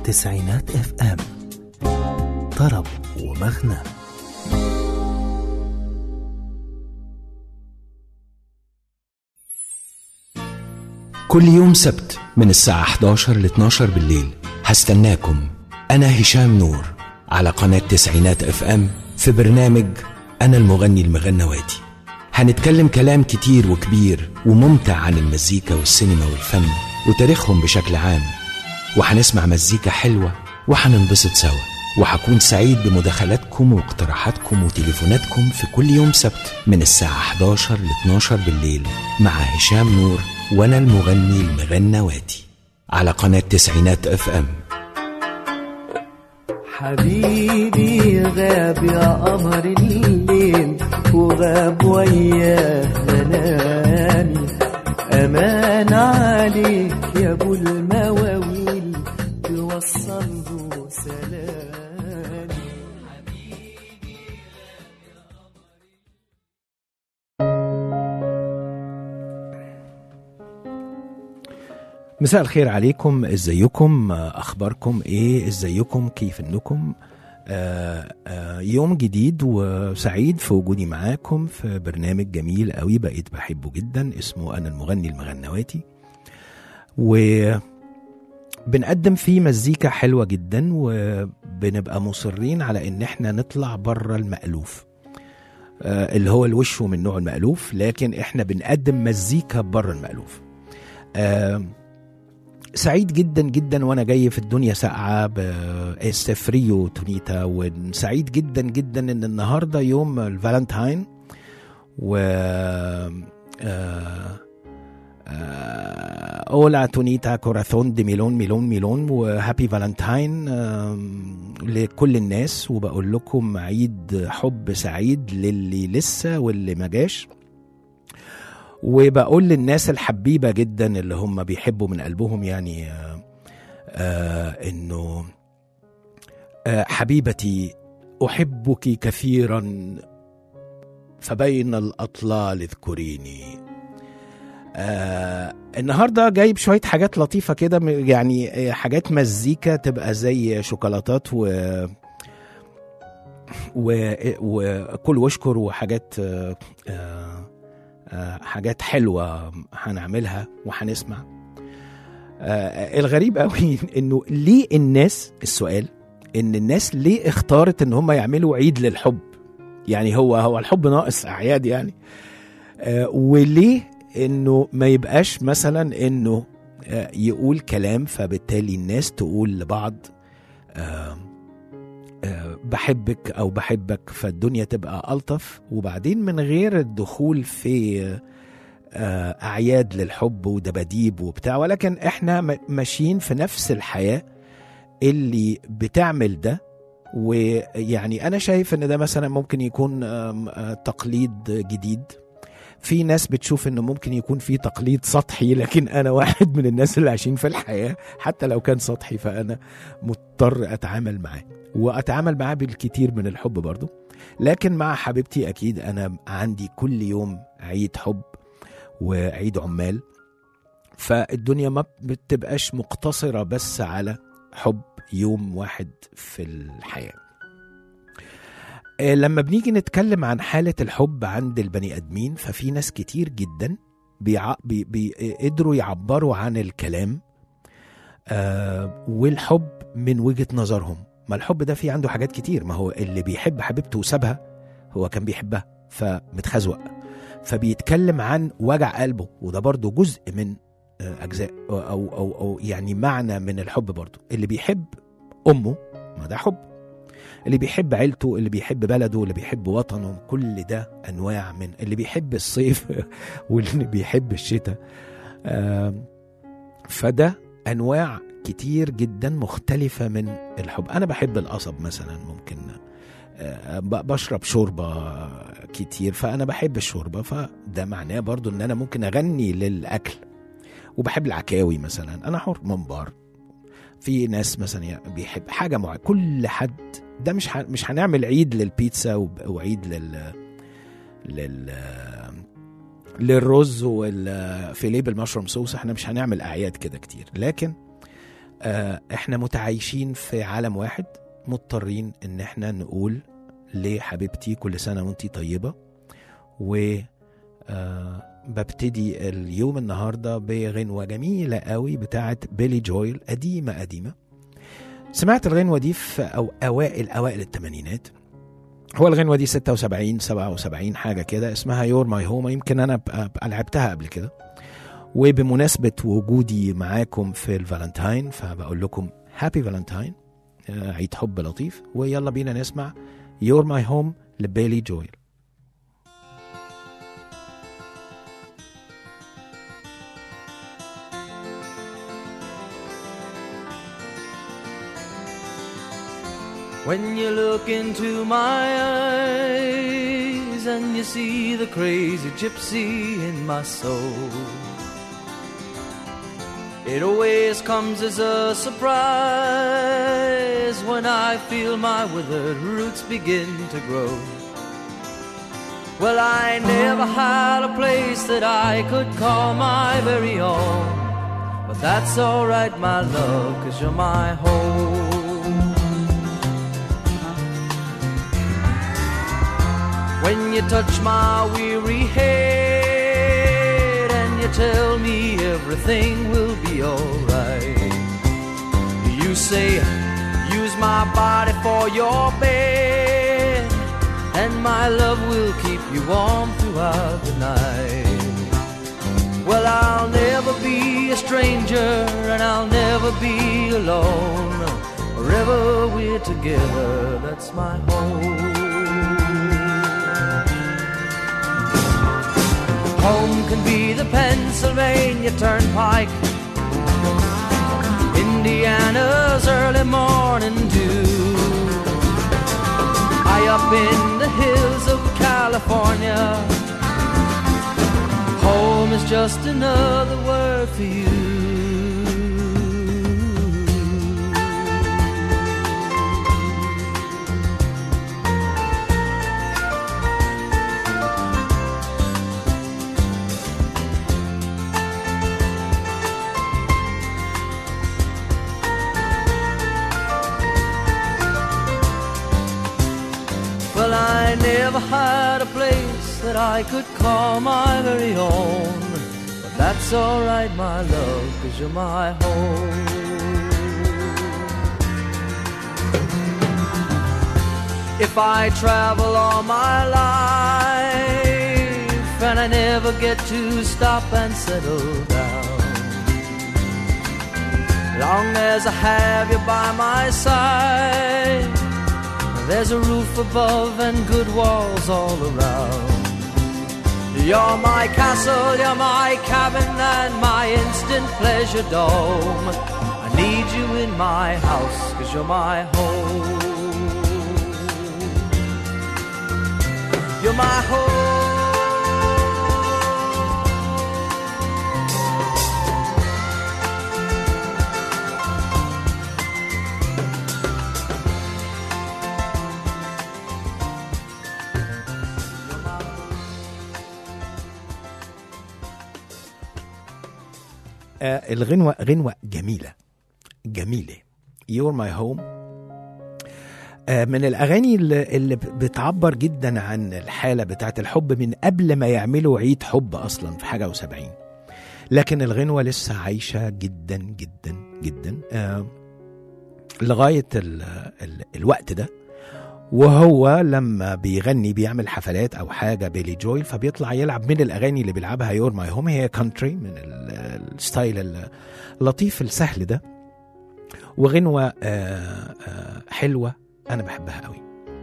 تسعينات اف ام طرب ومغنى كل يوم سبت من الساعة 11 ل 12 بالليل هستناكم أنا هشام نور على قناة تسعينات اف ام في برنامج أنا المغني المغنواتي هنتكلم كلام كتير وكبير وممتع عن المزيكا والسينما والفن وتاريخهم بشكل عام وهنسمع مزيكا حلوة وهننبسط سوا وهكون سعيد بمداخلاتكم واقتراحاتكم وتليفوناتكم في كل يوم سبت من الساعة 11 ل 12 بالليل مع هشام نور وأنا المغني المغنواتي على قناة تسعينات اف ام حبيبي غاب يا قمر الليل وغاب وياه منامي أمان عليك يا أبو المواويل توصله سلامي مساء الخير عليكم ازيكم اخباركم ايه ازيكم كيف انكم آه آه يوم جديد وسعيد في وجودي معاكم في برنامج جميل قوي بقيت بحبه جدا اسمه انا المغني المغنواتي وبنقدم فيه مزيكا حلوة جدا وبنبقى مصرين على ان احنا نطلع بره المألوف آه اللي هو الوش من نوع المألوف لكن احنا بنقدم مزيكا بره المألوف آه سعيد جدا جدا وانا جاي في الدنيا ساقعه باستفريو تونيتا وسعيد جدا جدا ان النهارده يوم الفالنتاين و آه، آه، اولا تونيتا كوراثون دي ميلون ميلون ميلون وهابي فالنتاين آم، لكل الناس وبقول لكم عيد حب سعيد للي لسه واللي ما جاش وبقول للناس الحبيبة جدا اللي هم بيحبوا من قلبهم يعني آه آه انه آه حبيبتي احبك كثيرا فبين الاطلال اذكريني آه النهارده جايب شويه حاجات لطيفه كده م- يعني آه، حاجات مزيكا تبقى زي شوكولاتات و و وكل واشكر وحاجات آه آه آه، حاجات حلوه هنعملها وهنسمع آه، الغريب قوي انه ليه الناس السؤال ان الناس ليه اختارت ان هم يعملوا عيد للحب يعني هو هو الحب ناقص اعياد يعني آه، وليه انه ما يبقاش مثلا انه آه، يقول كلام فبالتالي الناس تقول لبعض آه، آه، بحبك او بحبك فالدنيا تبقى الطف وبعدين من غير الدخول في آه، اعياد للحب ودباديب وبتاع ولكن احنا م- ماشيين في نفس الحياه اللي بتعمل ده ويعني انا شايف ان ده مثلا ممكن يكون آم، آه، تقليد جديد في ناس بتشوف انه ممكن يكون في تقليد سطحي لكن انا واحد من الناس اللي عايشين في الحياه حتى لو كان سطحي فانا مضطر اتعامل معاه واتعامل معاه بالكتير من الحب برضو لكن مع حبيبتي اكيد انا عندي كل يوم عيد حب وعيد عمال فالدنيا ما بتبقاش مقتصرة بس على حب يوم واحد في الحياة آه، لما بنيجي نتكلم عن حالة الحب عند البني آدمين ففي ناس كتير جدا بيع... بي... بي... قدروا يعبروا عن الكلام آه والحب من وجهة نظرهم ما الحب ده فيه عنده حاجات كتير ما هو اللي بيحب حبيبته وسابها هو كان بيحبها فمتخزوق فبيتكلم عن وجع قلبه وده برضه جزء من آه، اجزاء او او او يعني معنى من الحب برضه اللي بيحب امه ما ده حب اللي بيحب عيلته اللي بيحب بلده اللي بيحب وطنه كل ده انواع من اللي بيحب الصيف واللي بيحب الشتاء آم، فده انواع كتير جدا مختلفة من الحب أنا بحب القصب مثلا ممكن آه، ب- بشرب شوربة كتير فأنا بحب الشوربة فده معناه برضو إن أنا ممكن أغني للأكل وبحب العكاوي مثلا أنا حر منبار في ناس مثلا ي- بيحب حاجة معينة كل حد ده مش ح... مش هنعمل عيد للبيتزا وب- وعيد لل لل للرز والفيليه بالمشروم صوص احنا مش هنعمل اعياد كده كتير لكن آه، احنا متعايشين في عالم واحد مضطرين ان احنا نقول لحبيبتي كل سنه وانتي طيبه و آه، ببتدي اليوم النهارده بغنوه جميله قوي بتاعت بيلي جويل قديمه قديمه سمعت الغنوه دي في أو اوائل اوائل الثمانينات هو الغنوه دي 76 77 حاجه كده اسمها يور ماي هوم يمكن انا أبقى- أبقى لعبتها قبل كده وبمناسبه وجودي معاكم في الفالنتاين فبقول لكم هابي فالنتاين عيد حب لطيف ويلا بينا نسمع يور ماي هوم لبيلي جويل When you look into my eyes and you see the crazy gypsy in my soul, it always comes as a surprise when I feel my withered roots begin to grow. Well, I never had a place that I could call my very own, but that's alright, my love, cause you're my home. When you touch my weary head and you tell me everything will be alright. You say, use my body for your bed, and my love will keep you warm throughout the night. Well, I'll never be a stranger, and I'll never be alone. Wherever we're together, that's my home. Home can be the Pennsylvania Turnpike, Indiana's early morning dew. High up in the hills of California, home is just another word for you. Well, I never had a place that I could call my very own. But that's alright, my love, cause you're my home. If I travel all my life and I never get to stop and settle down, long as I have you by my side. There's a roof above and good walls all around. You're my castle, you're my cabin, and my instant pleasure dome. I need you in my house, cause you're my home. You're my home. آه الغنوة غنوة جميلة جميلة You're My Home آه من الأغاني اللي, اللي بتعبر جدا عن الحالة بتاعت الحب من قبل ما يعملوا عيد حب أصلا في حاجة وسبعين لكن الغنوة لسه عايشة جدا جدا جدا آه لغاية ال ال الوقت ده وهو لما بيغني بيعمل حفلات او حاجه بيلي جويل فبيطلع يلعب من الاغاني اللي بيلعبها يور ماي هوم هي كانتري من ال- الستايل اللطيف السهل ده وغنوه آه، آه، حلوه انا بحبها قوي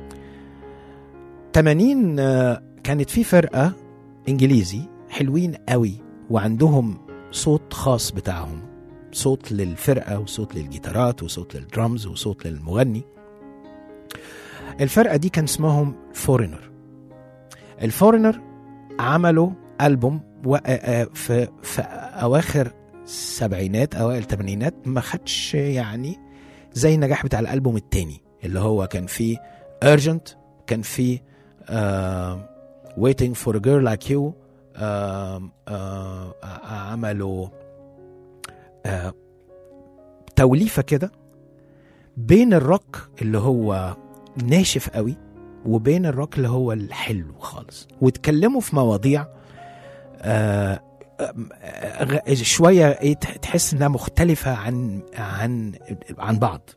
80 آه، كانت في فرقه انجليزي حلوين قوي وعندهم صوت خاص بتاعهم صوت للفرقه وصوت للجيتارات وصوت للدرامز وصوت للمغني الفرقه دي كان اسمهم فورينر الفورينر عملوا البوم و- آه، آه، في في اواخر السبعينات اوائل الثمانينات ما خدش يعني زي النجاح بتاع الالبوم التاني اللي هو كان فيه urgent كان فيه uh, waiting for a girl like you uh, uh, عملوا uh, توليفه كده بين الروك اللي هو ناشف قوي وبين الروك اللي هو الحلو خالص واتكلموا في مواضيع آه آه، غ- شويه ايه تح- تحس انها مختلفه عن عن عن بعض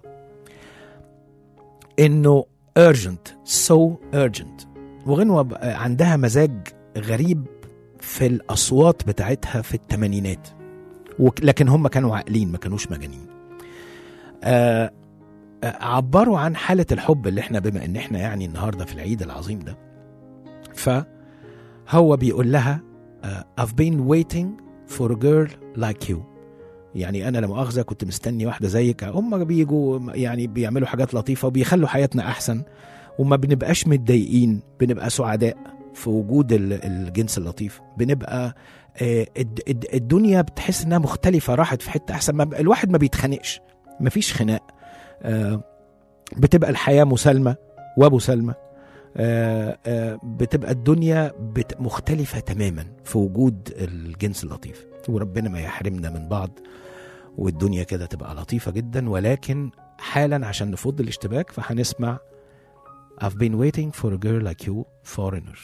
انه urgent so urgent وغنوة ب- عندها مزاج غريب في الأصوات بتاعتها في الثمانينات وك- لكن هم كانوا عاقلين ما كانوش مجانين آه آه، عبروا عن حالة الحب اللي احنا بما ان احنا يعني النهاردة في العيد العظيم ده فهو بيقول لها آه I've been waiting for a girl like you يعني انا لا مؤاخذه كنت مستني واحده زيك هم بيجوا يعني بيعملوا حاجات لطيفه وبيخلوا حياتنا احسن وما بنبقاش متضايقين بنبقى سعداء في وجود ال- الجنس اللطيف بنبقى آه، الد- الد- الدنيا بتحس انها مختلفه راحت في حته احسن ما ب- الواحد ما بيتخانقش مفيش خناق آه، بتبقى الحياه مسالمه ومسالمه آه، آه، بتبقى الدنيا بت- مختلفه تماما في وجود الجنس اللطيف وربنا ما يحرمنا من بعض والدنيا كده تبقى لطيفه جدا ولكن حالا عشان نفض الاشتباك فهنسمع I've been waiting for a girl like you, foreigner.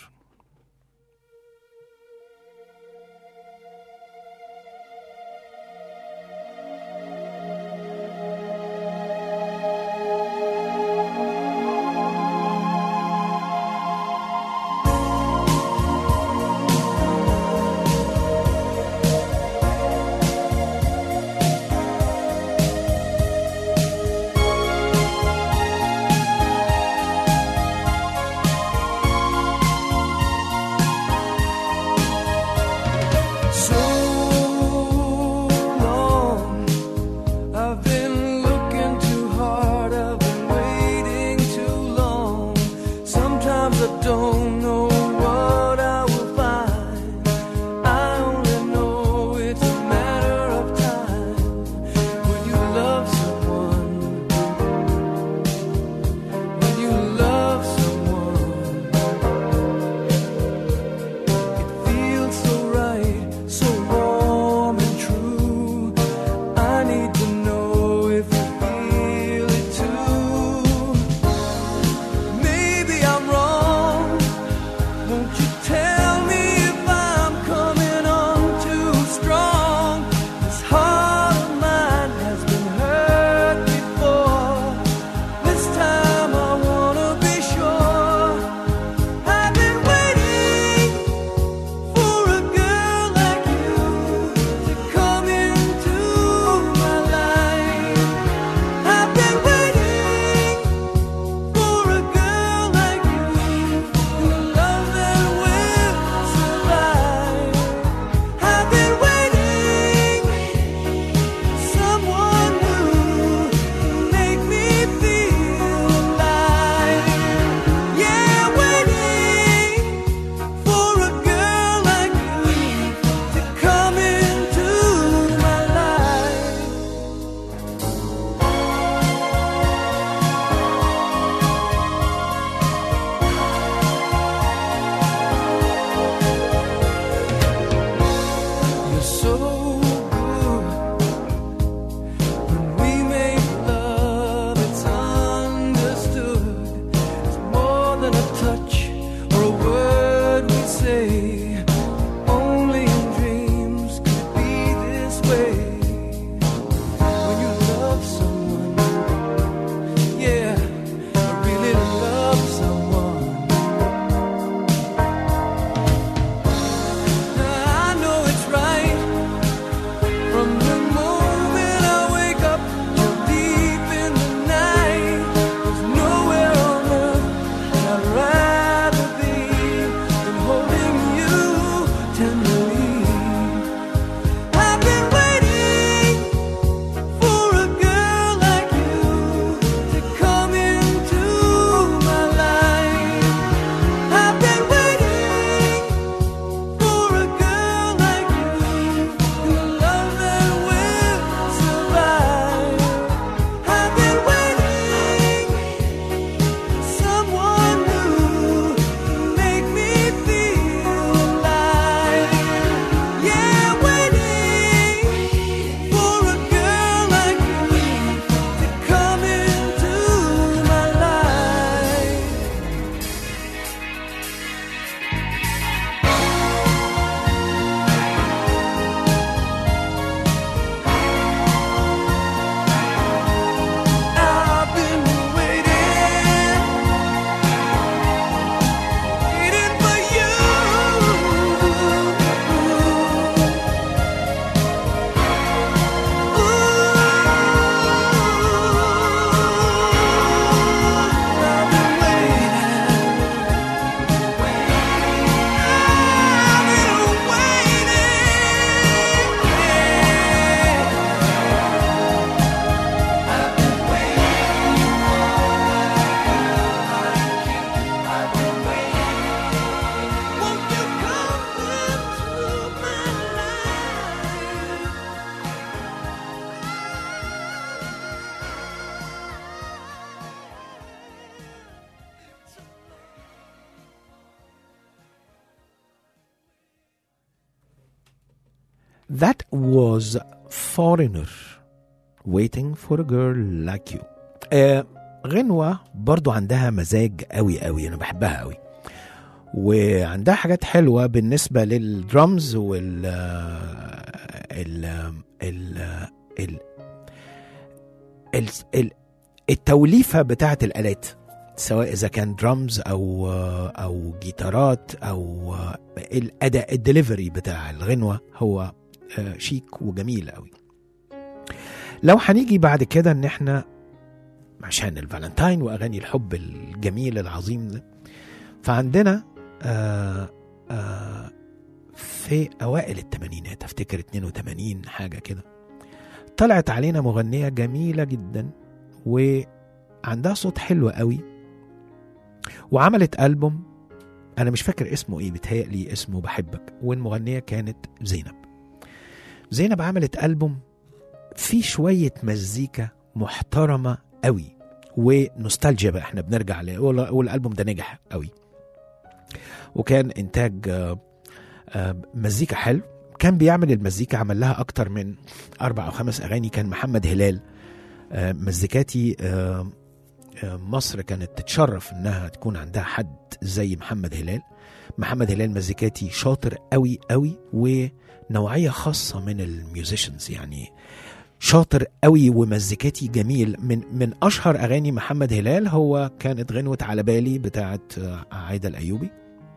I've That was foreigner waiting for a girl like you آه غنوة برضو عندها مزاج قوي قوي أنا بحبها قوي وعندها حاجات حلوة بالنسبة للدرامز وال ال ال ال ال ال التوليفة بتاعت الآلات سواء إذا كان درامز أو أو جيتارات أو الأداء الدليفري بتاع الغنوة هو آه، شيك وجميل قوي لو هنيجي بعد كده ان احنا عشان الفالنتاين واغاني الحب الجميل العظيم ده فعندنا آه آه في اوائل الثمانينات افتكر 82 حاجه كده طلعت علينا مغنيه جميله جدا وعندها صوت حلو قوي وعملت ألبوم أنا مش فاكر اسمه إيه بيتهيألي اسمه بحبك والمغنية كانت زينب زينب عملت ألبوم فيه شوية مزيكا محترمة قوي ونوستالجيا بقى احنا بنرجع ل وال- والألبوم ده نجح قوي وكان إنتاج آه، آه، مزيكا حلو كان بيعمل المزيكا عمل لها أكتر من أربع أو خمس أغاني كان محمد هلال آه، مزيكاتي آه، آه، مصر كانت تتشرف انها تكون عندها حد زي محمد هلال محمد هلال مزيكاتي شاطر قوي قوي ونوعيه خاصه من الميوزيشنز يعني شاطر قوي ومزيكاتي جميل من من اشهر اغاني محمد هلال هو كانت غنوه على بالي بتاعت آه، عايده الايوبي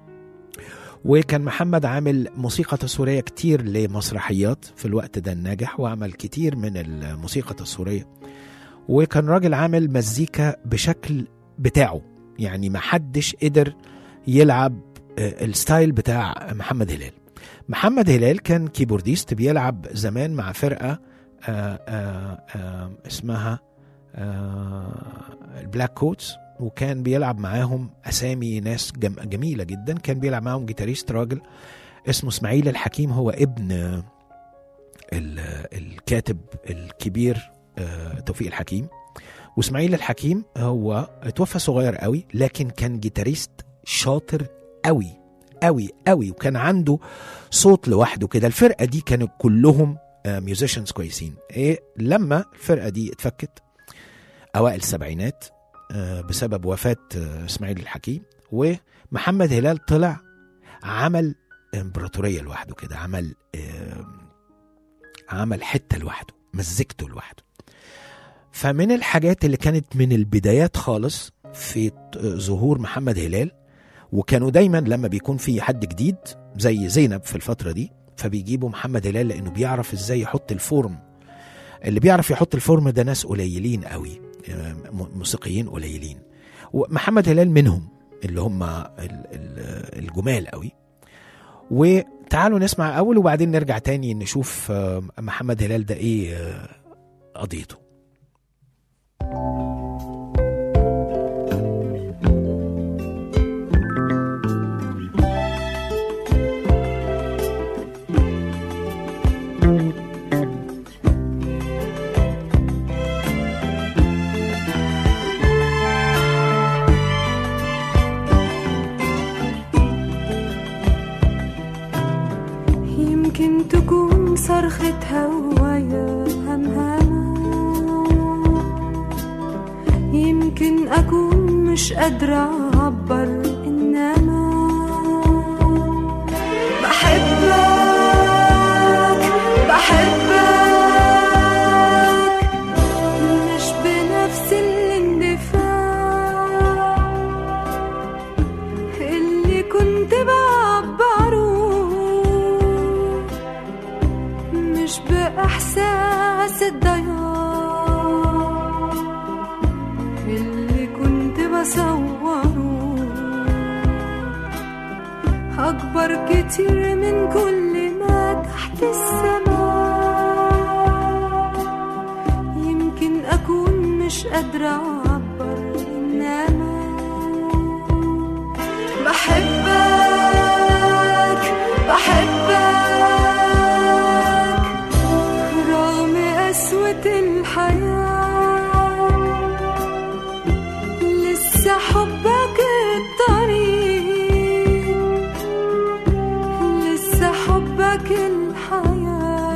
وكان محمد عامل موسيقى تصويريه كتير لمسرحيات في الوقت ده الناجح وعمل كتير من الموسيقى التصويريه وكان راجل عامل مزيكا بشكل بتاعه يعني ما حدش قدر يلعب آه، الستايل بتاع محمد هلال محمد هلال كان كيبورديست بيلعب زمان مع فرقة آه، آه، آه، اسمها البلاك كوتس وكان بيلعب معاهم أسامي ناس جم- جميلة جدا كان بيلعب معاهم جيتاريست راجل اسمه اسماعيل الحكيم هو ابن آه، ال- الكاتب الكبير آه، توفيق الحكيم واسماعيل الحكيم هو اتوفى صغير قوي لكن كان جيتاريست شاطر قوي قوي قوي وكان عنده صوت لوحده كده الفرقه دي كانوا كلهم ميوزيشنز كويسين ايه لما الفرقه دي اتفكت اوائل السبعينات آه، بسبب وفاه آه، اسماعيل الحكيم ومحمد هلال طلع عمل امبراطوريه لوحده كده عمل آه، عمل حته لوحده مزجته لوحده فمن الحاجات اللي كانت من البدايات خالص في ت- ظهور محمد هلال وكانوا دايما لما بيكون في حد جديد زي زينب في الفتره دي فبيجيبوا محمد هلال لانه بيعرف ازاي يحط الفورم اللي بيعرف يحط الفورم ده ناس قليلين قوي آه، م- موسيقيين قليلين ومحمد هلال منهم اللي هم ال- ال- الجمال قوي وتعالوا نسمع اول وبعدين نرجع تاني نشوف آه، محمد هلال ده ايه آه، قضيته يمكن تكون صرخة هوايا همهمة يمكن أكون مش قادرة أعبر إنما بحبك بحبك مش بنفس الاندفاع اللي كنت بعبره مش بإحساس الضياع اللي كنت بصوره أكبر كتير من كل ما تحت السماء يمكن أكون مش قادرة أعبر إنما بحبك بحبك رغم قسوة الحياة لسه حبك الطريق لسه حبك الحياة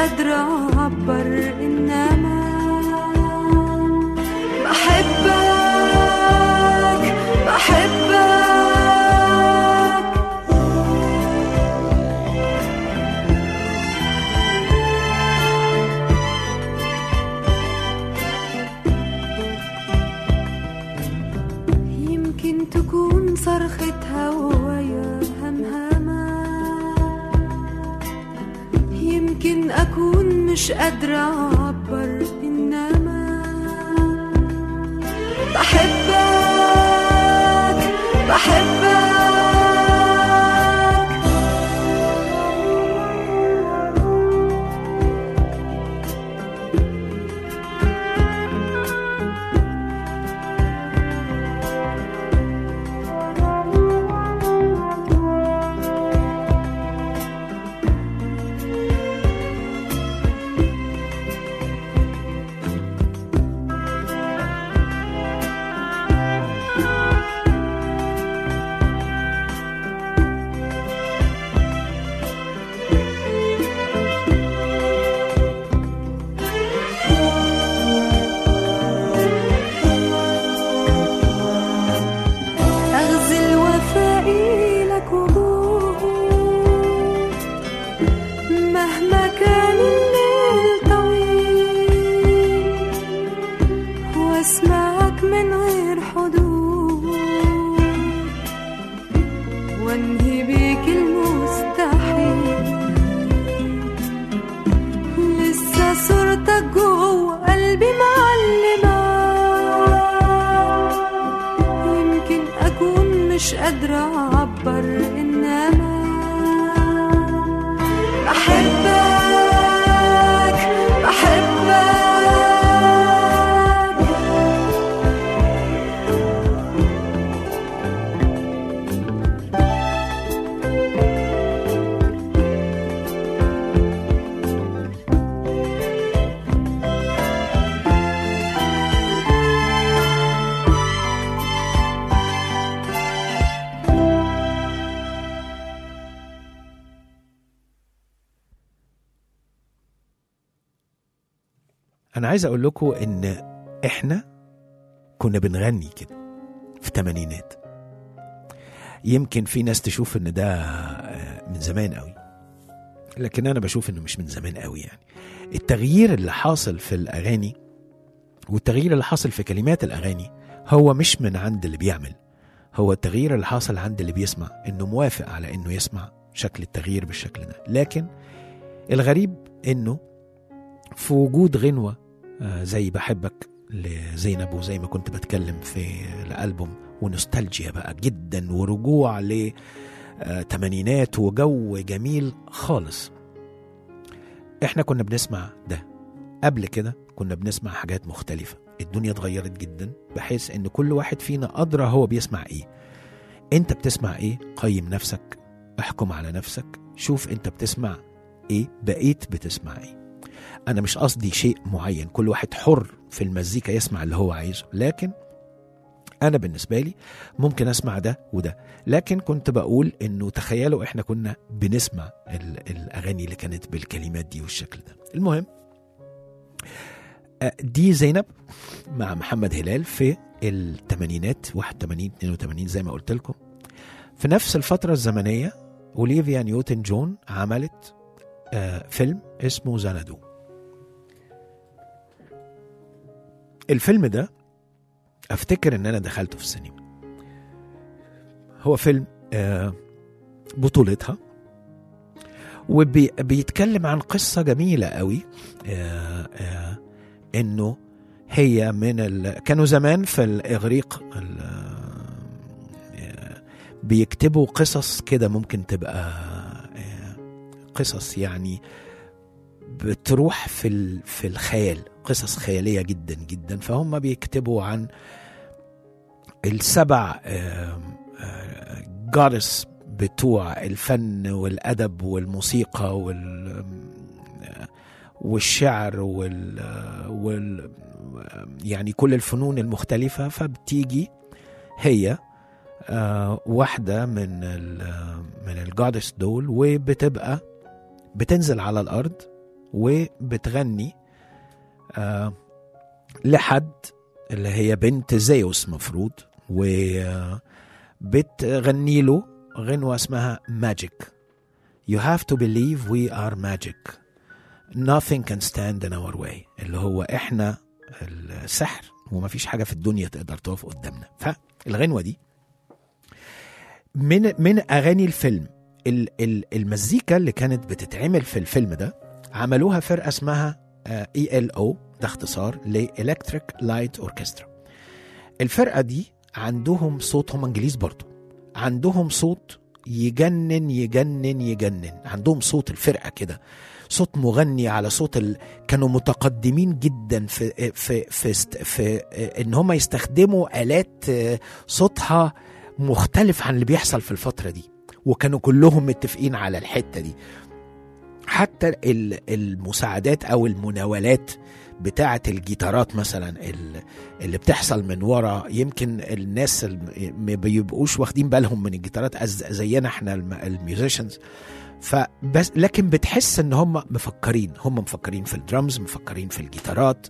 قادرة أعبر إنما بحبك بحبك يمكن تكون صرخة هوايا همهمة يمكن أكون مش قادرة أعبر إنما بحبك بحبك أغزل وفائي لك وجود مهما كان الليل طويل واسمعك من غير حدود وانهي بيك المستحيل لسه صورتك جوه قلبي معلمة يمكن أكون مش قادرة أعبر إنما بحبك بحبك انا عايز اقول لكم ان احنا كنا بنغني كده في الثمانينات يمكن في ناس تشوف ان ده آه، من زمان قوي لكن انا بشوف انه مش من زمان قوي يعني التغيير اللي حاصل في الاغاني والتغيير اللي حاصل في كلمات الاغاني هو مش من عند اللي بيعمل هو التغيير اللي حاصل عند اللي بيسمع انه موافق على انه يسمع شكل التغيير بالشكل ده لكن الغريب انه في وجود غنوة آه، زي بحبك لزينب وزي ما كنت بتكلم في الألبوم ونوستالجيا بقى جدا ورجوع ل آه، تمانينات وجو جميل خالص احنا كنا بنسمع ده قبل كده كنا بنسمع حاجات مختلفة الدنيا اتغيرت جدا بحيث ان كل واحد فينا أدرى هو بيسمع ايه انت بتسمع ايه قيم نفسك احكم على نفسك شوف انت بتسمع ايه بقيت بتسمع ايه انا مش قصدي شيء معين كل واحد حر في المزيكا يسمع اللي هو عايزه لكن انا بالنسبه لي ممكن اسمع ده وده لكن كنت بقول انه تخيلوا احنا كنا بنسمع ال- الاغاني اللي كانت بالكلمات دي والشكل ده المهم آه، دي زينب مع محمد هلال في الثمانينات 81 82 زي ما قلت لكم في نفس الفتره الزمنيه اوليفيا نيوتن جون عملت آه، فيلم اسمه زنادو الفيلم ده افتكر ان انا دخلته في السينما هو فيلم آه، بطولتها وبيتكلم عن قصة جميلة قوي آه، آه، انه هي من ال... كانوا زمان في الاغريق ال... آه، بيكتبوا قصص كده ممكن تبقى آه، قصص يعني بتروح في ال... في الخيال قصص خيالية جدا جدا فهم بيكتبوا عن السبع جارس بتوع الفن والأدب والموسيقى وال آه، والشعر وال, آه، وال يعني كل الفنون المختلفة فبتيجي هي آه، واحدة من ال من الجادس دول وبتبقى بتنزل على الأرض وبتغني آه لحد اللي هي بنت زيوس مفروض وبتغني له غنوة اسمها ماجيك You have to believe we are magic Nothing can stand in our way اللي هو احنا السحر ومفيش حاجة في الدنيا تقدر تقف قدامنا فالغنوة دي من من اغاني الفيلم ال- ال- المزيكا اللي كانت بتتعمل في الفيلم ده عملوها فرقه اسمها اي ال او ده اختصار لإلكتريك لايت اوركسترا الفرقه دي عندهم صوت هم انجليز برضو عندهم صوت يجنن يجنن يجنن عندهم صوت الفرقه كده صوت مغني على صوت ال... كانوا متقدمين جدا في في في, است... في ان هم يستخدموا الات آه، صوتها مختلف عن اللي بيحصل في الفتره دي وكانوا كلهم متفقين على الحته دي حتى ال- المساعدات او المناولات بتاعه الجيتارات مثلا ال- اللي بتحصل من ورا يمكن الناس الم- ما بيبقوش واخدين بالهم من الجيتارات أز- زينا احنا الم- الميوزيشنز فبس لكن بتحس ان هم مفكرين هم مفكرين في الدرمز مفكرين في الجيتارات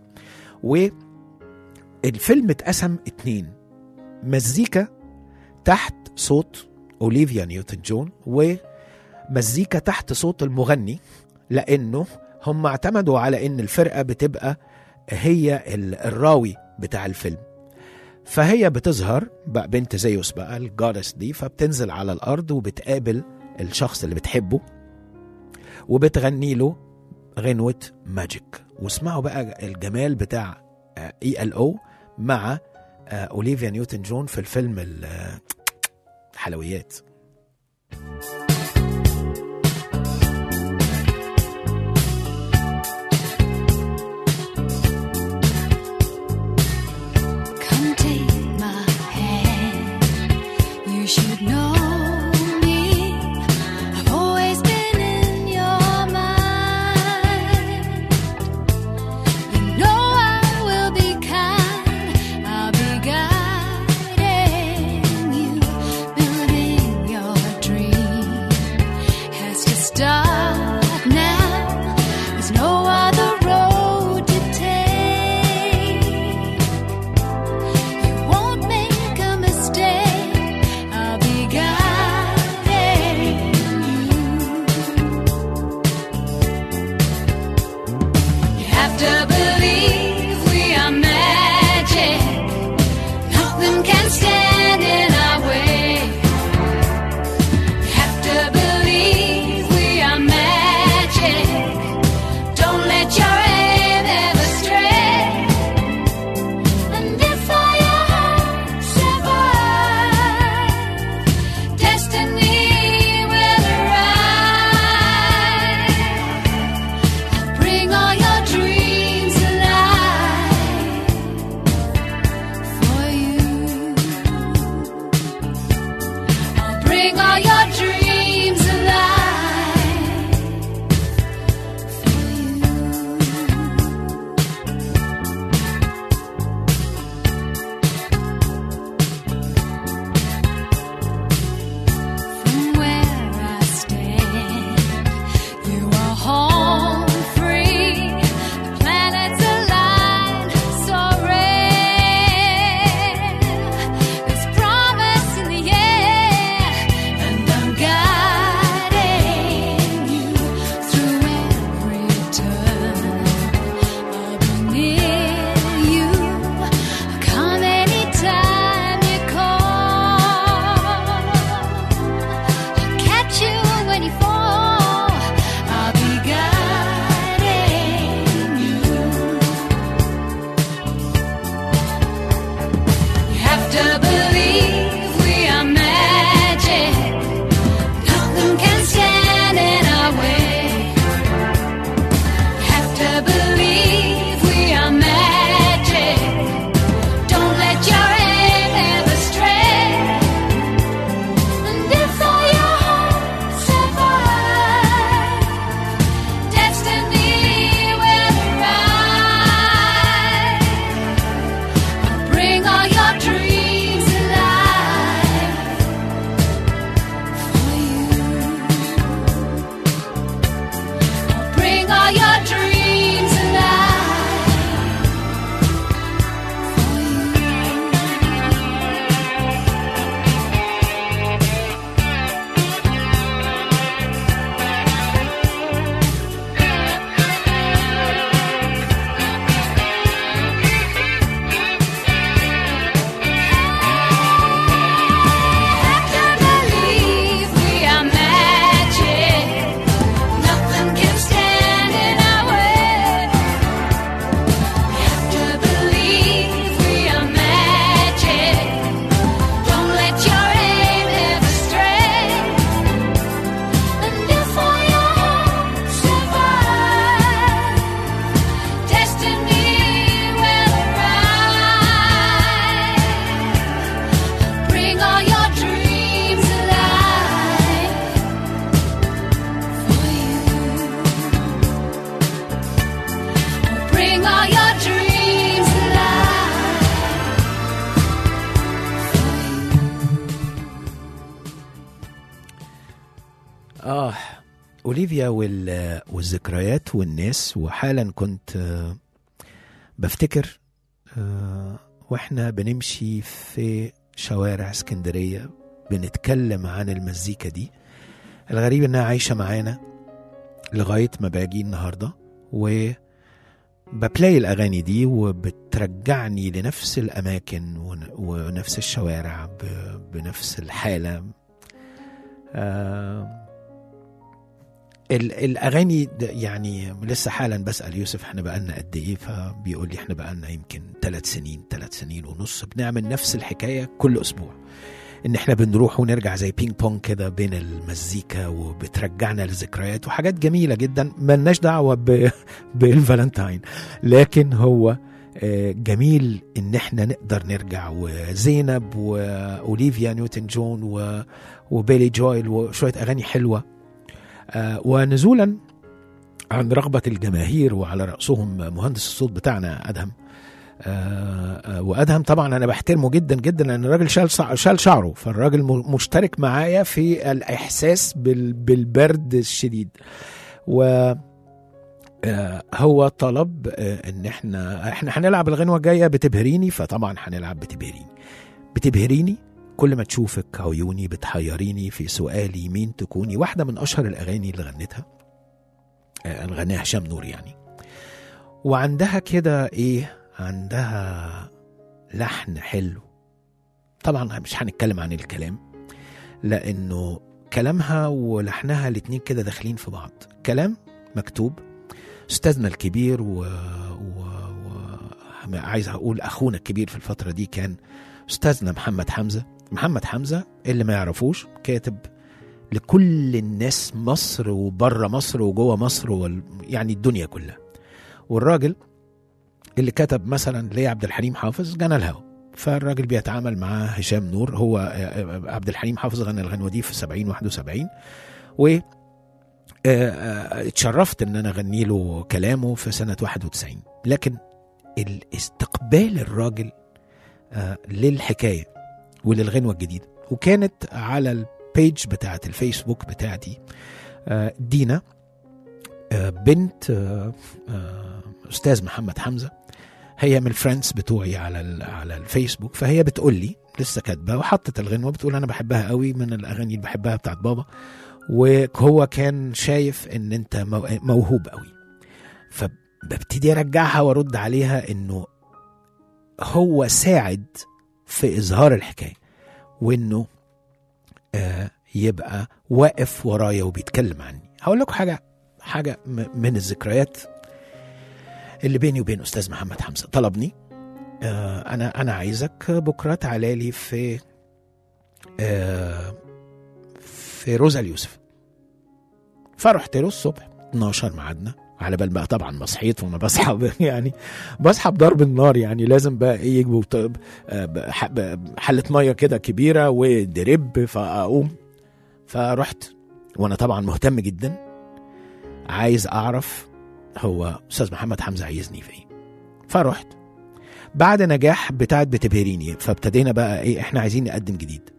والفيلم اتقسم اتنين مزيكا تحت صوت اوليفيا نيوتن جون ومزيكا تحت صوت المغني لانه هم اعتمدوا على ان الفرقه بتبقى هي ال- الراوي بتاع الفيلم فهي بتظهر بقى بنت زيوس بقى الجارس دي فبتنزل على الارض وبتقابل الشخص اللي بتحبه وبتغني له غنوة ماجيك واسمعوا بقى الجمال بتاع اي ال او مع آه، اوليفيا نيوتن جون في الفيلم ال- آه، حلويات Come take my hand. You should know me. I've always been in your mind. You know I will be kind. I'll be guiding you, building your dream has to start now. There's no other road to take. You won't make a mistake. I'll be guiding you. You have to believe we are magic. Nothing can stand in our way. You have to believe we are magic. Don't let your aim ever stray. And if I survive, destiny will arrive. Bring all your dreams alive. all your dreams alive. اه اوليفيا وال... والذكريات والناس وحالا كنت آه، بفتكر آه، واحنا بنمشي في شوارع اسكندريه بنتكلم عن المزيكا دي الغريب انها عايشه معانا لغايه ما باجي النهارده و ببلاي الاغاني دي وبترجعني لنفس الاماكن ون- ونفس الشوارع ب- بنفس الحاله آه ال- الاغاني د- يعني لسه حالا بسال يوسف احنا بقالنا قد ايه فبيقول لي احنا بقالنا يمكن ثلاث سنين ثلاث سنين ونص بنعمل نفس الحكايه كل اسبوع ان احنا بنروح ونرجع زي بينج بونج كده بين المزيكا وبترجعنا لذكريات وحاجات جميله جدا ملناش دعوه ب... بالفالنتاين لكن هو آه، جميل ان احنا نقدر نرجع وزينب واوليفيا نيوتن جون و... وبيلي جويل وشويه اغاني حلوه آه، ونزولا عن رغبة الجماهير وعلى رأسهم مهندس الصوت بتاعنا أدهم آه، آه، وأدهم طبعا أنا بحترمه جدا جدا لأن الراجل شال صع- شال شعره فالراجل م- مشترك معايا في الإحساس بال- بالبرد الشديد و آه، هو طلب آه، ان احنا احنا هنلعب الغنوه الجايه بتبهريني فطبعا هنلعب بتبهريني بتبهريني كل ما تشوفك عيوني بتحيريني في سؤالي مين تكوني واحدة من أشهر الأغاني اللي غنتها آه، اللي غناها هشام نور يعني وعندها كده إيه عندها لحن حلو طبعا مش هنتكلم عن الكلام لأنه كلامها ولحنها الاتنين كده داخلين في بعض كلام مكتوب أستاذنا الكبير و, و... و... عايز أقول أخونا الكبير في الفترة دي كان أستاذنا محمد حمزة محمد حمزة اللي ما يعرفوش كاتب لكل الناس مصر وبره مصر وجوه مصر وال... يعني الدنيا كلها والراجل اللي كتب مثلا ليه عبد الحليم حافظ جنى الهوى فالراجل بيتعامل مع هشام نور هو آه، آه، عبد الحليم حافظ غنى الغنوه دي في 70 71 و آه، آه، اتشرفت ان انا اغني له كلامه في سنه 91 لكن الاستقبال الراجل آه، للحكايه وللغنوه الجديده وكانت على البيج بتاعت الفيسبوك بتاعتي آه، دينا آه، بنت آه، آه، استاذ محمد حمزه هي من الفريندز بتوعي على ال- على الفيسبوك فهي بتقول لي لسه كاتبه وحطت الغنوه بتقول انا بحبها قوي من الاغاني اللي بحبها بتاعت بابا وهو كان شايف ان انت مو- موهوب قوي فببتدي ارجعها وارد عليها انه هو ساعد في اظهار الحكايه وانه آه يبقى واقف ورايا وبيتكلم عني هقول لكم حاجه حاجه م- من الذكريات اللي بيني وبين استاذ محمد حمزه طلبني آه انا انا عايزك بكره تعالى لي في آه في روزا اليوسف فرحت له الصبح 12 ميعادنا على بال بقى طبعا ما صحيت وانا بصحى ب- يعني بصحى بضرب النار يعني لازم بقى ايه يجيبوا ط- آه، ب- ح- ب- حله ميه كده كبيره ودرب فاقوم فرحت وانا طبعا مهتم جدا عايز اعرف هو استاذ محمد حمزه عايزني في ايه فرحت بعد نجاح بتاعت بتبهريني فابتدينا بقى ايه احنا عايزين نقدم جديد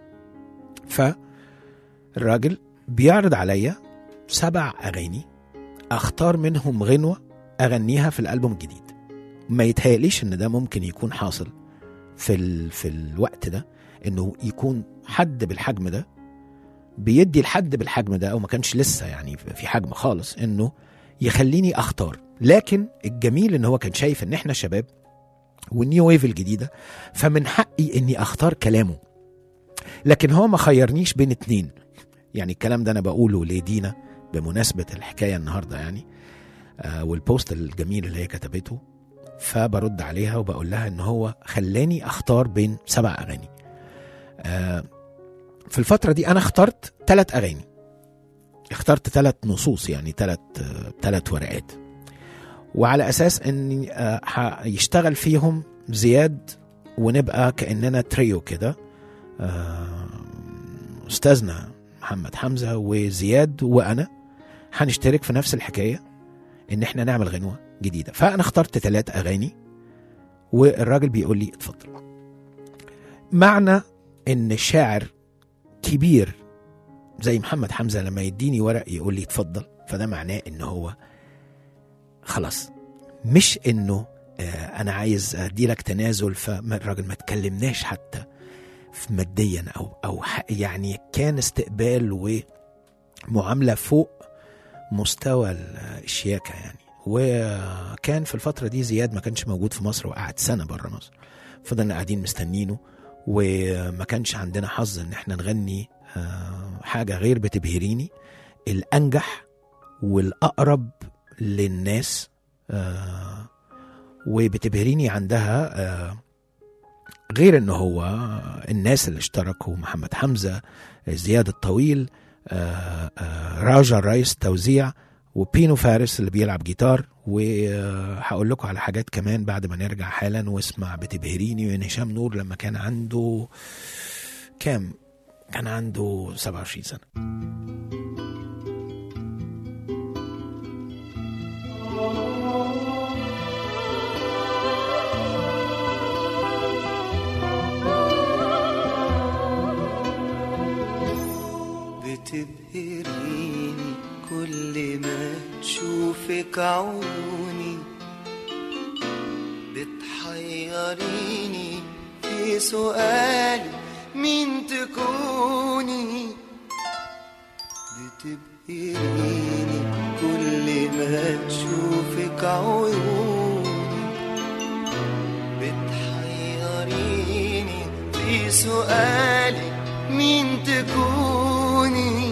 فالراجل بيعرض عليا سبع اغاني اختار منهم غنوه اغنيها في الالبوم الجديد ما يتهيأليش ان ده ممكن يكون حاصل في ال... في الوقت ده انه يكون حد بالحجم ده بيدي الحد بالحجم ده او ما كانش لسه يعني في حجم خالص انه يخليني اختار لكن الجميل ان هو كان شايف ان احنا شباب والنيو ويف الجديده فمن حقي اني اختار كلامه لكن هو ما خيرنيش بين اتنين يعني الكلام ده انا بقوله لدينا بمناسبه الحكايه النهارده يعني آه والبوست الجميل اللي هي كتبته فبرد عليها وبقول لها ان هو خلاني اختار بين سبع اغاني آه في الفتره دي انا اخترت ثلاث اغاني اخترت ثلاث نصوص يعني ثلاث ثلاث ورقات وعلى اساس ان آه، هيشتغل فيهم زياد ونبقى كاننا تريو كده آه، استاذنا محمد حمزه وزياد وانا هنشترك في نفس الحكايه ان احنا نعمل غنوه جديده فانا اخترت ثلاث اغاني والراجل بيقول لي اتفضل معنى ان الشاعر كبير زي محمد حمزه لما يديني ورق يقول لي اتفضل فده معناه ان هو خلاص مش انه آه، انا عايز ادي لك تنازل فالراجل ما تكلمناش حتى في ماديا او او ح- يعني كان استقبال ومعامله فوق مستوى ال- الشياكه يعني وكان في الفتره دي زياد ما كانش موجود في مصر وقعد سنه بره مصر فضلنا قاعدين مستنينه وما كانش عندنا حظ ان احنا نغني آه، حاجه غير بتبهريني الانجح والاقرب للناس آه، وبتبهريني عندها آه، غير ان هو الناس اللي اشتركوا محمد حمزه زياد الطويل آه، آه، راجا الرئيس توزيع وبينو فارس اللي بيلعب جيتار وهقول لكم على حاجات كمان بعد ما نرجع حالا واسمع بتبهريني من هشام نور لما كان عنده كام كان عنده 27 سنه بتبهريني كل ما تشوفك عيوني بتحيريني في سؤالي مين تكوني بتبهريني كل ما تشوفك عيوني بتحيريني في سؤالي مين تكوني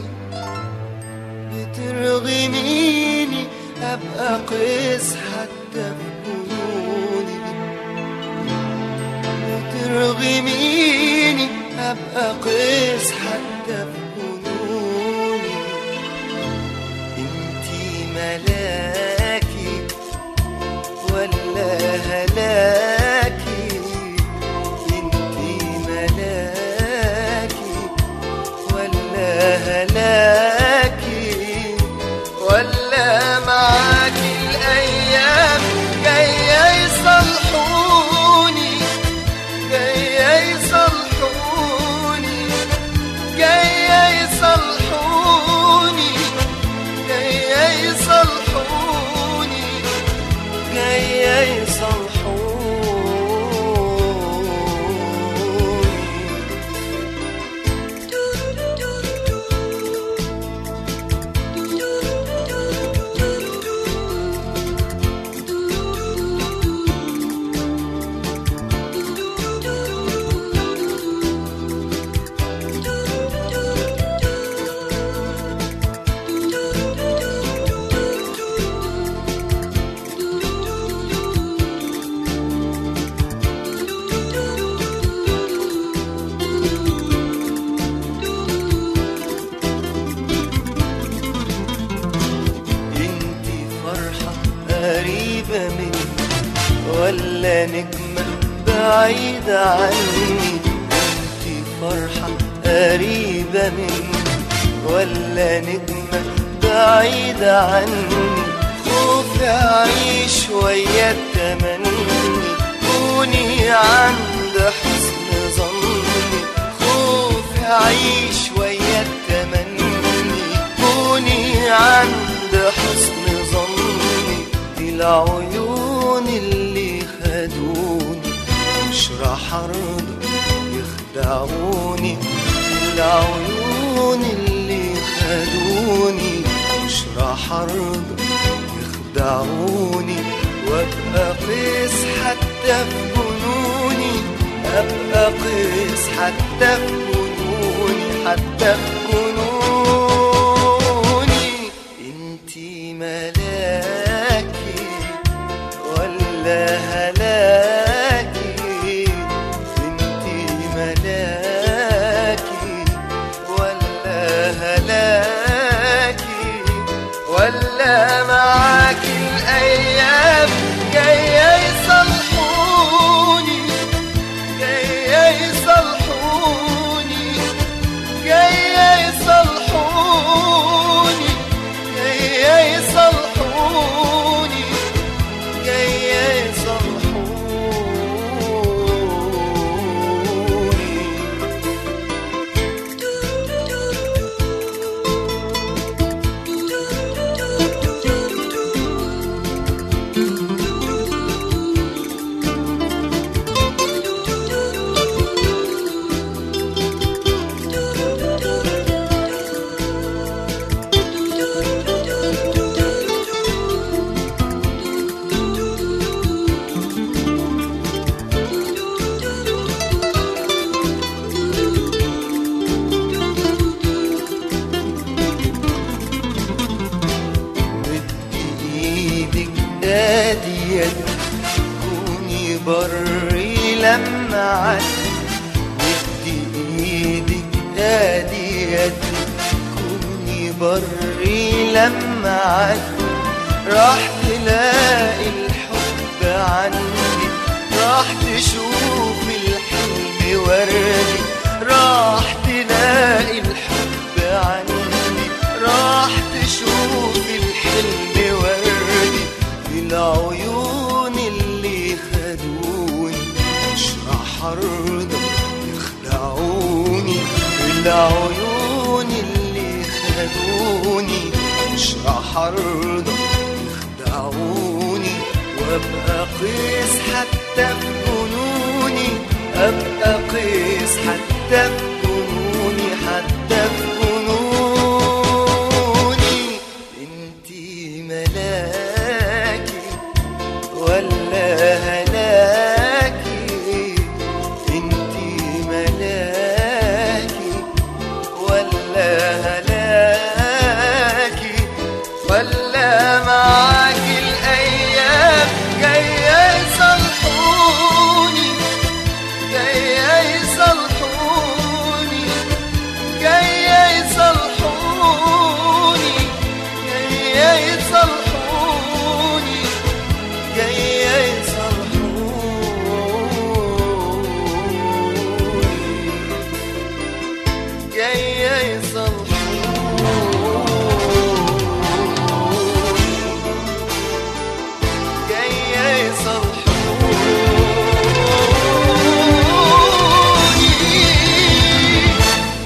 بترغميني ابقى قيس حتى في جنوني بترغميني ابقى قيس حتى في جنوني انتي ملاكي ولا هلاكي انتي ملاكي ولا هلاكي ولا معاكي الايام جايه يصلحوني جايه يصلحوني جايه يصلحوني جايه يصلحوني جايه يصلحوني انتي فرحة قريبة مني ولا نجمة بعيدة عني انتي فرحة قريبة مني ولا نجمة بعيدة عني خوفي أعيش ويا التمني كوني عند حسن ظني خوفي أعيش ويا التمني كوني عند حسن ظني دي العيون اللي خدوني مش راح ارضى يخدعوني دي العيون اللي خدوني مش راح ارضى يخدعوني وابقى قيس حتى في جنوني ابقى قيس حتى في جنوني حتى في جنوني انتي ملاكي ولا هلاكي انتي ملاكي ولا هلاكي ولا معاكي الايام جايه يصلحوني جايه يصلحوني جايه يصلحوني كوني بري لما عدي ودي ايدك ادي يدي كوني بري لما عدي راح تلاقي الحب عندي راح تشوف الحلم وردي راح تلاقي الحب عندي راح تشوف الحلم وردي في العيون اللي خدوني مش راح ارضى يخدعوني في العيون اللي خدوني مش راح ارضى يخدعوني وابقى قيس حتى في جنوني ابقى قيس حتى في جنوني حتى في جنوني انتي ملاكي ولا هلاكي انتي ملاكي ولا هلاكي ولا معاكي الايام جايه يصلحوني جايه يصلحوني جايه يصلحوني جايه يصلحوني جايه يصلحوني جايه يصلحوني جايه يصلحوني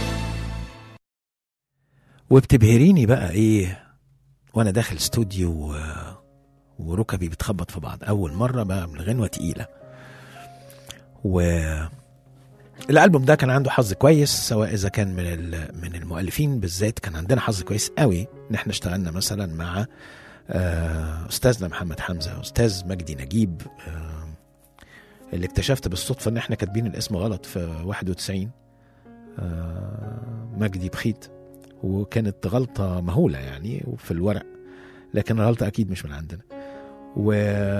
وبتبهريني بقى ايه وانا داخل استوديو و... وركبي بتخبط في بعض اول مره بقى من غنوه تقيله و الالبوم ده كان عنده حظ كويس سواء اذا كان من ال- من المؤلفين بالذات كان عندنا حظ كويس قوي ان احنا اشتغلنا مثلا مع آه، استاذنا محمد حمزه استاذ مجدي نجيب آه، اللي اكتشفت بالصدفه ان احنا كاتبين الاسم غلط في 91 آه، مجدي بخيت وكانت غلطة مهولة يعني في الورق لكن الغلطة أكيد مش من عندنا و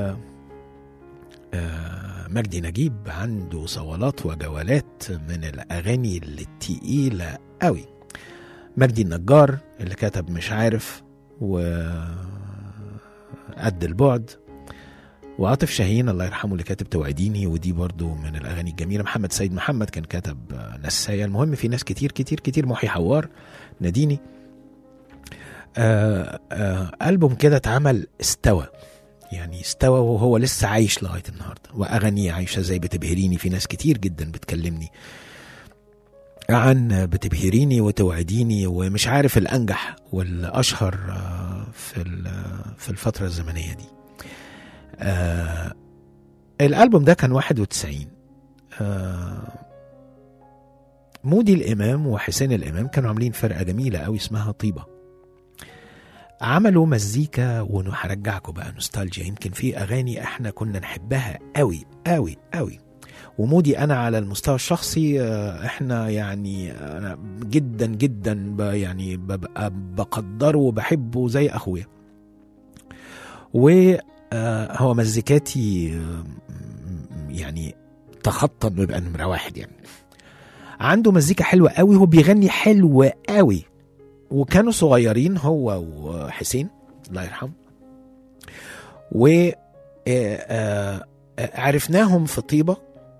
آه، مجدي نجيب عنده صولات وجولات من الأغاني التقيلة قوي مجدي النجار اللي كتب مش عارف و قد البعد وعاطف شاهين الله يرحمه اللي كاتب توعديني ودي برضو من الأغاني الجميلة محمد سيد محمد كان كتب آه، نسايا المهم في ناس كتير كتير كتير محي حوار ناديني آه آه ألبوم كده اتعمل استوى يعني استوى وهو لسه عايش لغاية النهاردة وأغانيه عايشة زي بتبهريني في ناس كتير جدا بتكلمني عن بتبهريني وتوعديني ومش عارف الأنجح والأشهر آه، في ال- في الفترة الزمنية دي آه الألبوم ده كان 91 آه مودي الإمام وحسين الإمام كانوا عاملين فرقة جميلة قوي اسمها طيبة عملوا مزيكا وهرجعكم بقى نوستالجيا يمكن في أغاني احنا كنا نحبها قوي قوي قوي ومودي أنا على المستوى الشخصي آه، احنا يعني أنا جدا جدا ب- يعني ببقى بقدره وبحبه زي أخويا وهو مزيكاتي آه، يعني تخطى انه يبقى نمره واحد يعني عنده مزيكا حلوه قوي هو بيغني حلو قوي وكانوا صغيرين هو وحسين الله يرحمه و آه، آه، آه، عرفناهم في طيبه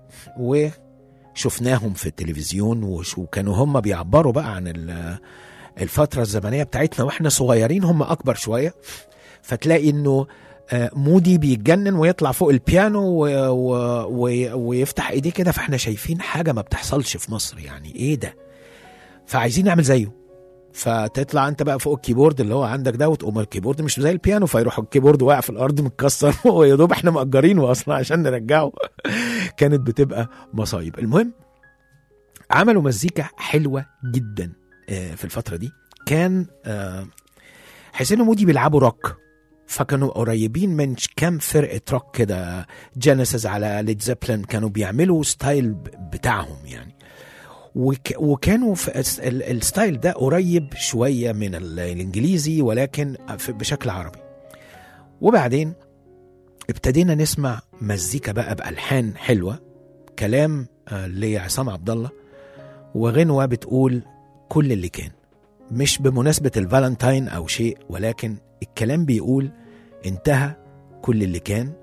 وشفناهم في التلفزيون وش- وكانوا هم بيعبروا بقى عن ال- الفتره الزمنيه بتاعتنا واحنا صغيرين هم اكبر شويه فتلاقي انه آه، مودي بيتجنن ويطلع فوق البيانو و... و... و... ويفتح ايديه كده فاحنا شايفين حاجه ما بتحصلش في مصر يعني ايه ده فعايزين نعمل زيه فتطلع انت بقى فوق الكيبورد اللي هو عندك ده وتقوم الكيبورد مش زي البيانو فيروح الكيبورد واقع في الارض متكسر ويا دوب احنا مأجرينه اصلا عشان نرجعه كانت بتبقى مصايب المهم عملوا مزيكا حلوه جدا آه، في الفتره دي كان آه، حسين ومودي بيلعبوا روك فكانوا قريبين من كام فرقه روك كده جينيسيس على ليد زيبلين كانوا بيعملوا ستايل بتاعهم يعني وك وكانوا في الس- ال- الستايل ده قريب شويه من ال- الانجليزي ولكن في- بشكل عربي وبعدين ابتدينا نسمع مزيكا بقى بألحان حلوة كلام آه، لعصام عبد الله وغنوة بتقول كل اللي كان مش بمناسبة الفالنتاين أو شيء ولكن الكلام بيقول انتهى كل اللي كان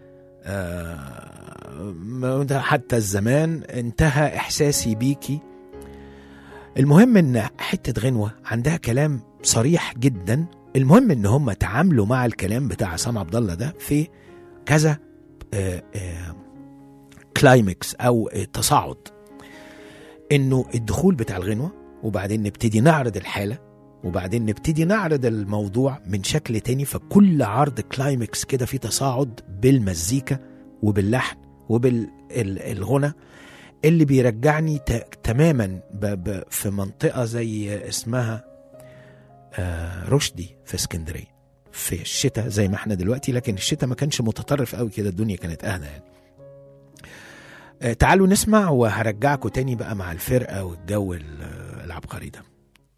آه، ما- حتى الزمان انتهى إحساسي بيكي المهم ان حتة غنوة عندها كلام صريح جدا المهم ان هم تعاملوا مع الكلام بتاع عصام عبد الله ده في كذا آه، آه، كلايمكس او آه، تصاعد انه الدخول بتاع الغنوة وبعدين نبتدي نعرض الحالة وبعدين نبتدي نعرض الموضوع من شكل تاني فكل عرض كلايمكس كده في تصاعد بالمزيكا وباللحن وبالغنى اللي بيرجعني ت- تماما ب ب في منطقة زي اسمها آه رشدي في اسكندرية في الشتاء زي ما احنا دلوقتي لكن الشتاء ما كانش متطرف قوي كده الدنيا كانت اهدى يعني آه تعالوا نسمع وهرجعكم تاني بقى مع الفرقة والجو ال- العبقري ده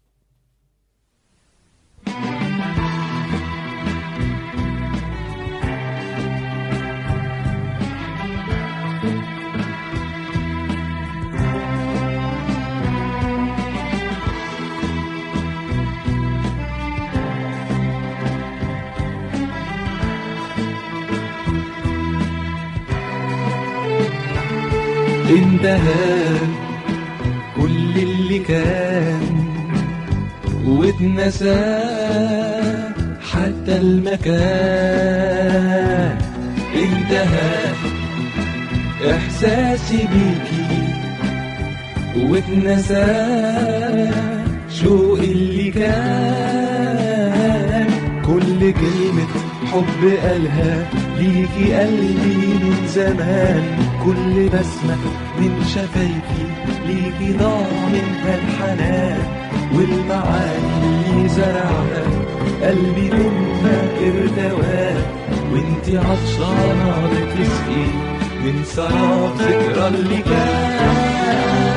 انتهى كل اللي كان واتنسى حتى المكان انتهى احساسي بيكي واتنسى شوقي اللي كان كل كلمة حب قالها ليكي قلبي من زمان كل بسمة من شفايفي ليكي ضاع منها الحنان والمعاني اللي زرعها قلبي منها ارتواه وانتي عطشانة بتسقي من سراب ذكرى اللي كان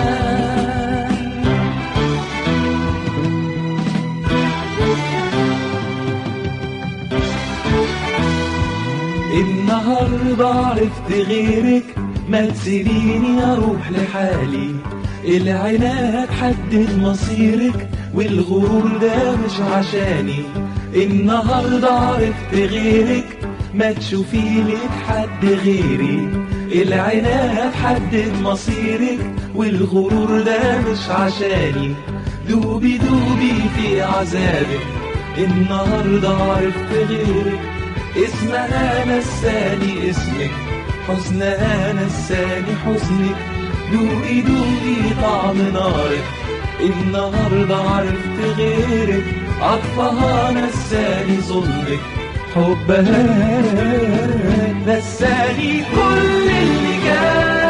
النهاردة عرفت غيرك ما تسيبيني اروح لحالي العناد حدد مصيرك والغرور ده مش عشاني النهاردة عرفت غيرك ما تشوفي لك حد غيري العناد حدد مصيرك والغرور ده مش عشاني دوبي دوبي في عذابك النهاردة عرفت غيرك اسمها نساني اسمك حزنها نساني حزنك دوقي دوقي طعم نارك النهاردة عرفت غيرك عطفها نساني ظلمك حبها نساني كل اللي كان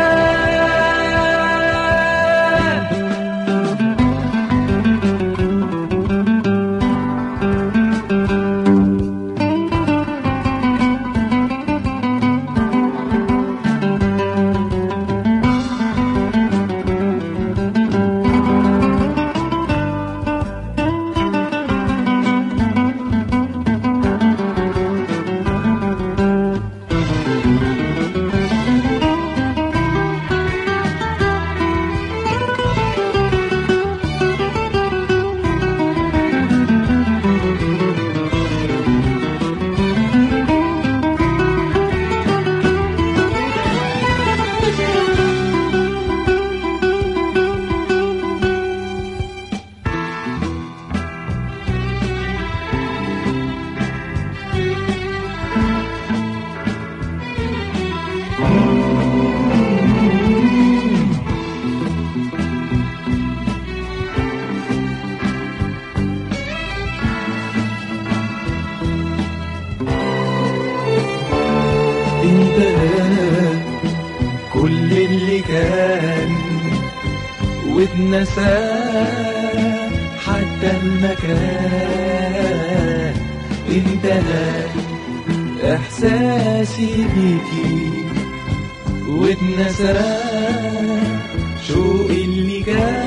انتهى كل اللي كان واتنسى حتى المكان انتهى احساسي بيكي واتنسى شوقي اللي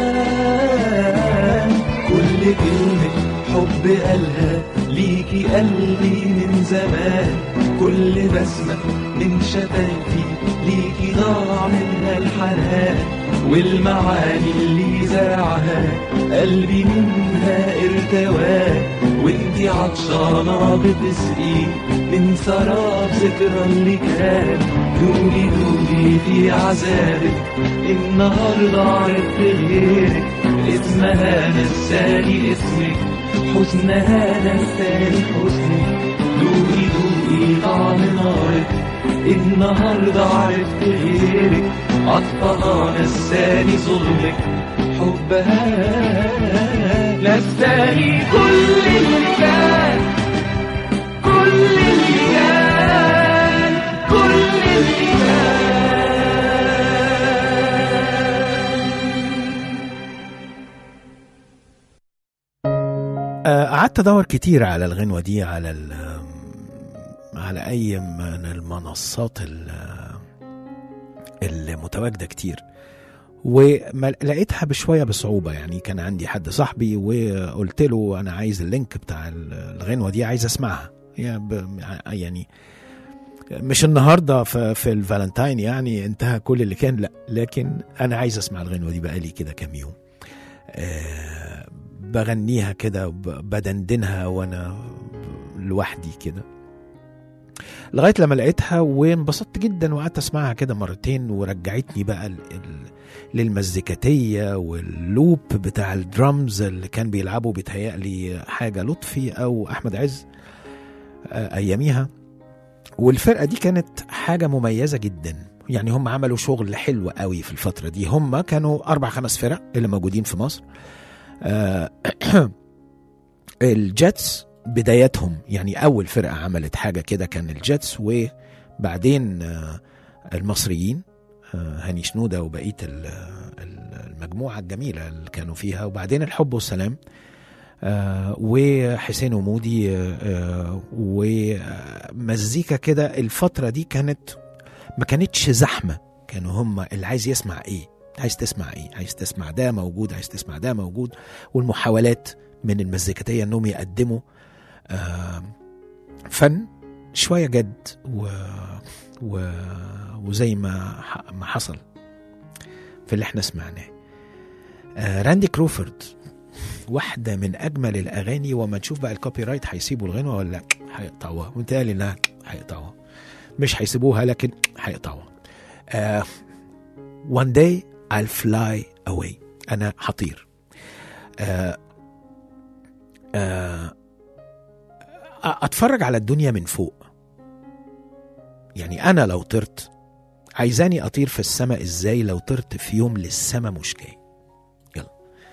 كان كل كلمة حب قالها ليكي قلبي من زمان كل بسمة من شفايفي ليكي ضاع منها الحنان والمعاني اللي زرعها قلبي منها ارتوى وانتي عطشانة بتسقي من سراب ذكرى اللي كان دوبي دوبي في عذابك النهاردة عرفت غيرك اسمها نساني اسمك حزنها نساني حزنك دوقي دوقي طعم نارك النهاردة عرفت غيرك عطفها نساني ظلمك حبها نساني كل اللي كان كل اللي كان كل اللي كان آه، قعدت ادور كتير على الغنوه دي على ال على اي من المنصات ال- المتواجده كتير ولقيتها بشويه بصعوبه يعني كان عندي حد صاحبي وقلت له انا عايز اللينك بتاع ال- الغنوه دي عايز اسمعها هي ب- يعني مش النهارده في, في الفالنتاين يعني انتهى كل اللي كان لا لكن انا عايز اسمع الغنوه دي بقالي كده كام يوم آه بغنيها كده ب- بدندنها وانا لوحدي كده لغايه لما لقيتها وانبسطت جدا وقعدت اسمعها كده مرتين ورجعتني بقى ال ال للمزيكاتيه واللوب بتاع الدرامز اللي كان بيلعبوا بيتهيألي حاجه لطفي او احمد عز آه، اياميها والفرقه دي كانت حاجه مميزه جدا يعني هم عملوا شغل حلو قوي في الفتره دي هم كانوا اربع خمس فرق اللي موجودين في مصر آه، الجيتس بداياتهم يعني اول فرقه عملت حاجه كده كان الجيتس وبعدين آه، المصريين آه، هاني شنوده وبقيه ال- ال- المجموعه الجميله اللي كانوا فيها وبعدين الحب والسلام آه، وحسين ومودي آه، آه، ومزيكا كده الفتره دي كانت ما كانتش زحمه كانوا هم اللي عايز يسمع ايه عايز تسمع ايه عايز تسمع ده موجود عايز تسمع ده موجود والمحاولات من المزيكاتيه انهم يقدموا آه، فن شويه جد و... و... وزي ما ح... ما حصل في اللي احنا سمعناه آه، راندي كروفورد واحدة من أجمل الأغاني وما نشوف بقى الكوبي رايت هيسيبوا الغنوة ولا هيقطعوها ومتهيألي إنها هيقطعوها مش هيسيبوها لكن هيقطعوها آه one day I'll fly away أنا هطير آه آه أتفرج على الدنيا من فوق يعني أنا لو طرت عايزاني أطير في السماء إزاي لو طرت في يوم للسماء مش جاي يلا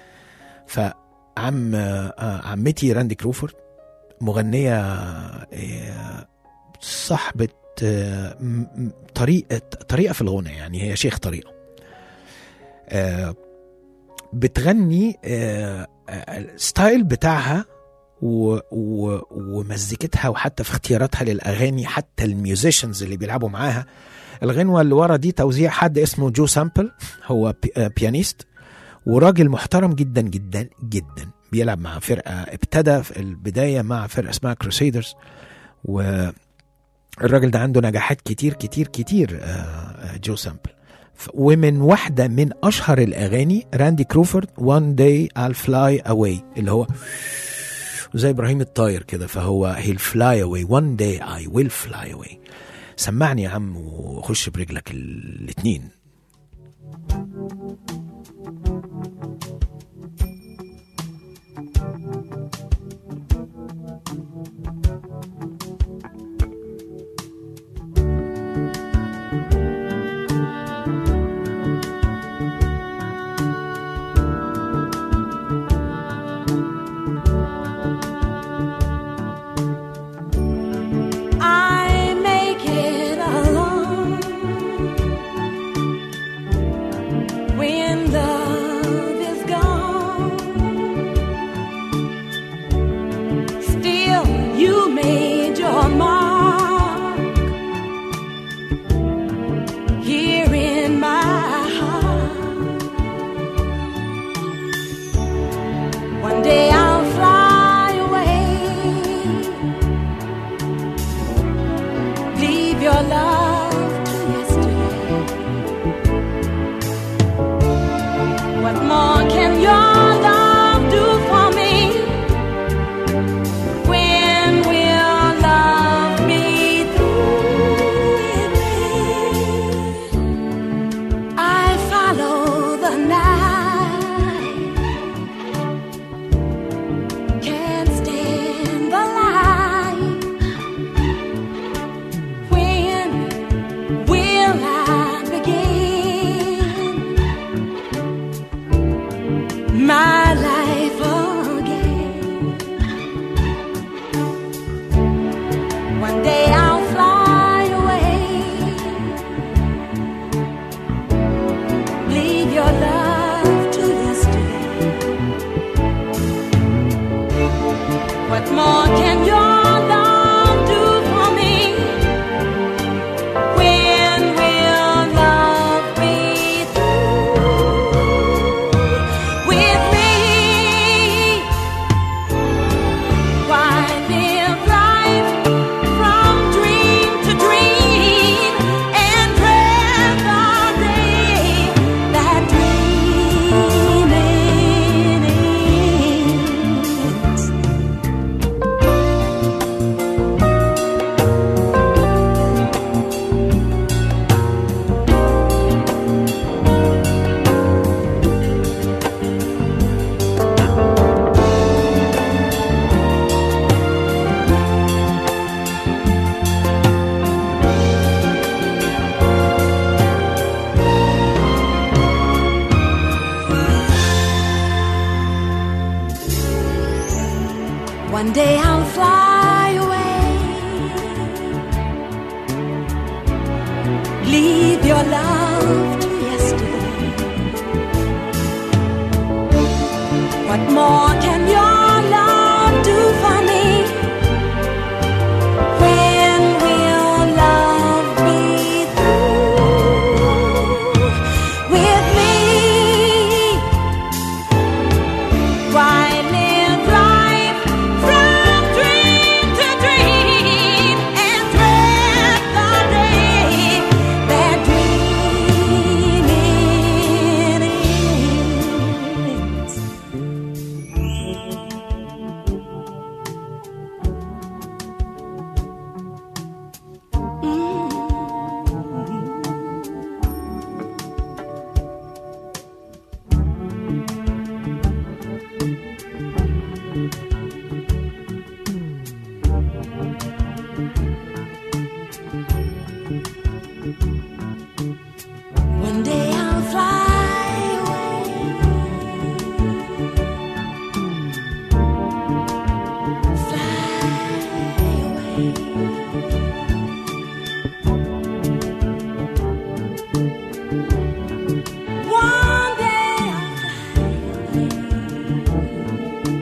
فعم آه، عمتي راندي كروفورد مغنية آه، صاحبة آه، م- م- طريقة طريقة في الغنى يعني هي شيخ طريقة آه، بتغني آه، آه، الستايل بتاعها و و ومزيكتها وحتى في اختياراتها للاغاني حتى الميوزيشنز اللي بيلعبوا معاها الغنوه اللي ورا دي توزيع حد اسمه جو سامبل هو بي آه، بيانيست وراجل محترم جدا جدا جدا بيلعب مع فرقه ابتدى في البدايه مع فرقه اسمها كروسيدرز والراجل ده عنده نجاحات كتير كتير كتير آه، آه، جو سامبل ف- ومن واحدة من أشهر الأغاني راندي كروفورد One Day I'll Fly Away اللي هو زي إبراهيم الطاير كده فهو he'll fly away One day I will fly away سمعني يا عم وخش برجلك الاتنين I make it alone. One day I'll fly away. Leave your love to yesterday. What more can your love do for me? When will love be through with me? Why live life from dream to dream and dread the day that dreaming ends? One day I'll fly away. Fly away. One day I'll fly away.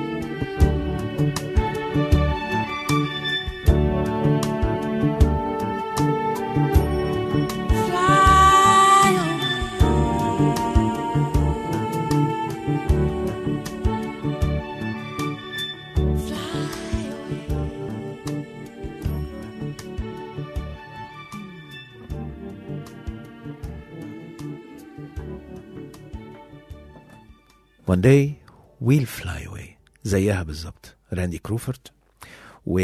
Fly away. Fly away. One day we'll fly away زيها بالظبط راندي كروفورد و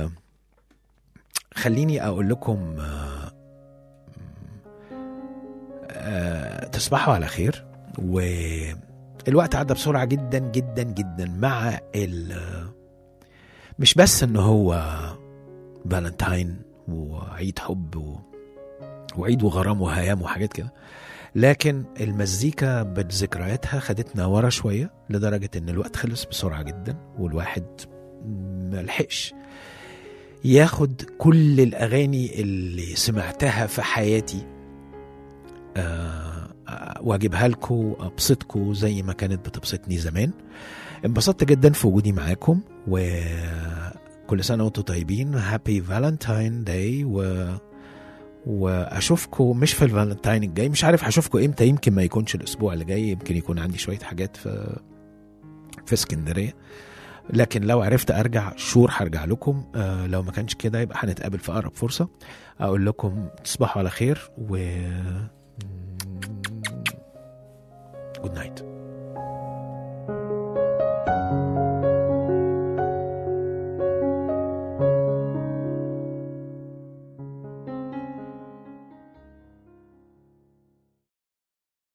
خليني اقول لكم آه، آه، تصبحوا على خير والوقت عدى بسرعة جدا جدا جدا مع ال مش بس ان هو فالنتاين وعيد حب و... وعيد وغرام وهيام وحاجات كده لكن المزيكا بذكرياتها خدتنا ورا شويه لدرجه ان الوقت خلص بسرعه جدا والواحد ملحقش ياخد كل الاغاني اللي سمعتها في حياتي آه، آه، واجيبها لكم ابسطكم زي ما كانت بتبسطني زمان انبسطت جدا في وجودي معاكم وكل سنه وانتم طيبين هابي فالنتاين داي و واشوفكم مش في الفالنتاين الجاي مش عارف هشوفكم امتى يمكن ما يكونش الاسبوع اللي جاي يمكن يكون عندي شويه حاجات في في اسكندريه لكن لو عرفت ارجع شور هرجع لكم آه لو ما كانش كده يبقى هنتقابل في اقرب فرصه اقول لكم تصبحوا على خير و جود نايت